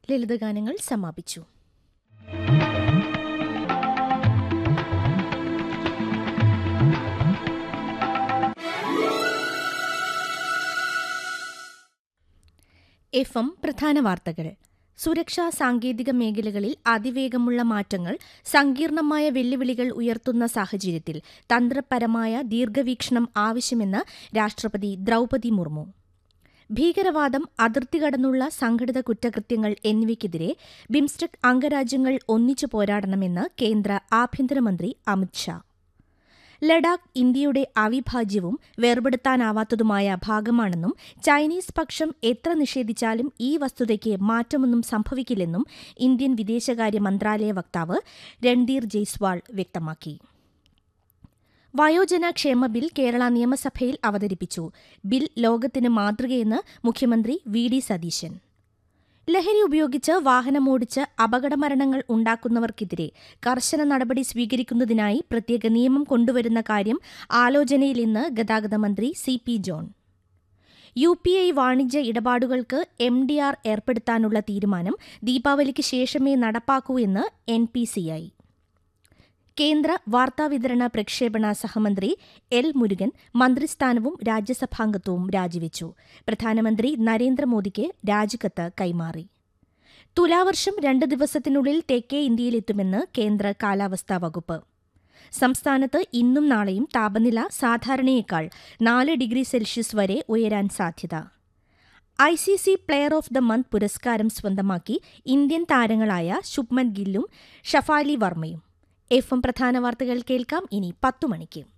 ലളിതഗാനങ്ങൾ സമാപിച്ചു F M പ്രധാന വാർത്തകൾ സുരക്ഷാ സാങ്കേതിക മേഖലകളിൽ അതിവേഗമുള്ള മാറ്റങ്ങൾ സങ്കീർണമായ വെല്ലുവിളികൾ ഉയർത്തുന്ന സാഹചര്യത്തിൽ തന്ത്രപരമായ ദീർഘവീക്ഷണം ആവശ്യമെന്ന് രാഷ്ട്രപതി ദ്രൌപതി മുർമു ഭീകരവാദം അതിർത്തി കടന്നുള്ള സംഘടിത കുറ്റകൃത്യങ്ങൾ എന്നിവയ്ക്കെതിരെ ബിംസ്റ്റെക് അംഗരാജ്യങ്ങൾ ഒന്നിച്ചു പോരാടണമെന്ന് കേന്ദ്ര ആഭ്യന്തരമന്ത്രി അമിത്ഷാ ലഡാക്ക് ഇന്ത്യയുടെ അവിഭാജ്യവും വേർപെടുത്താനാവാത്തതുമായ ഭാഗമാണെന്നും ചൈനീസ് പക്ഷം എത്ര നിഷേധിച്ചാലും ഈ വസ്തുതയ്ക്ക് മാറ്റമൊന്നും സംഭവിക്കില്ലെന്നും ഇന്ത്യൻ വിദേശകാര്യ മന്ത്രാലയ വക്താവ് രൺധീർ ജയ്സ്വാൾ വ്യക്തമാക്കി വയോജന ക്ഷേമ ബിൽ കേരള നിയമസഭയിൽ അവതരിപ്പിച്ചു ബിൽ ലോകത്തിന് മാതൃകയെന്ന് മുഖ്യമന്ത്രി വി ഡി സതീശൻ ലഹരി ഉപയോഗിച്ച് വാഹനമോടിച്ച് അപകടമരണങ്ങൾ ഉണ്ടാക്കുന്നവർക്കെതിരെ കർശന നടപടി സ്വീകരിക്കുന്നതിനായി പ്രത്യേക നിയമം കൊണ്ടുവരുന്ന കാര്യം ആലോചനയിൽ ഇന്ന് ഗതാഗത മന്ത്രി C P John U P I വാണിജ്യ ഇടപാടുകൾക്ക് എം ഡി ആർ ഏർപ്പെടുത്താനുള്ള തീരുമാനം ദീപാവലിക്ക് ശേഷമേ നടപ്പാക്കൂ എന്ന് എൻ പി സി ഐ കേന്ദ്ര വാർത്താവിതരണ പ്രക്ഷേപണ സഹമന്ത്രി എൽ മുരുകൻ മന്ത്രിസ്ഥാനവും രാജ്യസഭാംഗത്വവും രാജിവെച്ചു പ്രധാനമന്ത്രി നരേന്ദ്രമോദിക്ക് രാജിക്കത്ത് കൈമാറി തുലാവർഷം രണ്ട് ദിവസത്തിനുള്ളിൽ തെക്കേ ഇന്ത്യയിലെത്തുമെന്ന് കേന്ദ്ര കാലാവസ്ഥാ വകുപ്പ് സംസ്ഥാനത്ത് ഇന്നും നാളെയും താപനില സാധാരണയേക്കാൾ നാല് ഡിഗ്രി സെൽഷ്യസ് വരെ ഉയരാൻ സാധ്യത I C C player of the month പുരസ്കാരം സ്വന്തമാക്കി ഇന്ത്യൻ താരങ്ങളായ ശുഭ്മൻ ഗില്ലും ഷഫാലി വർമ്മയും എഫ് എം പ്രധാന വാർത്തകൾ കേൾക്കാം ഇനി പത്തു മണിക്ക്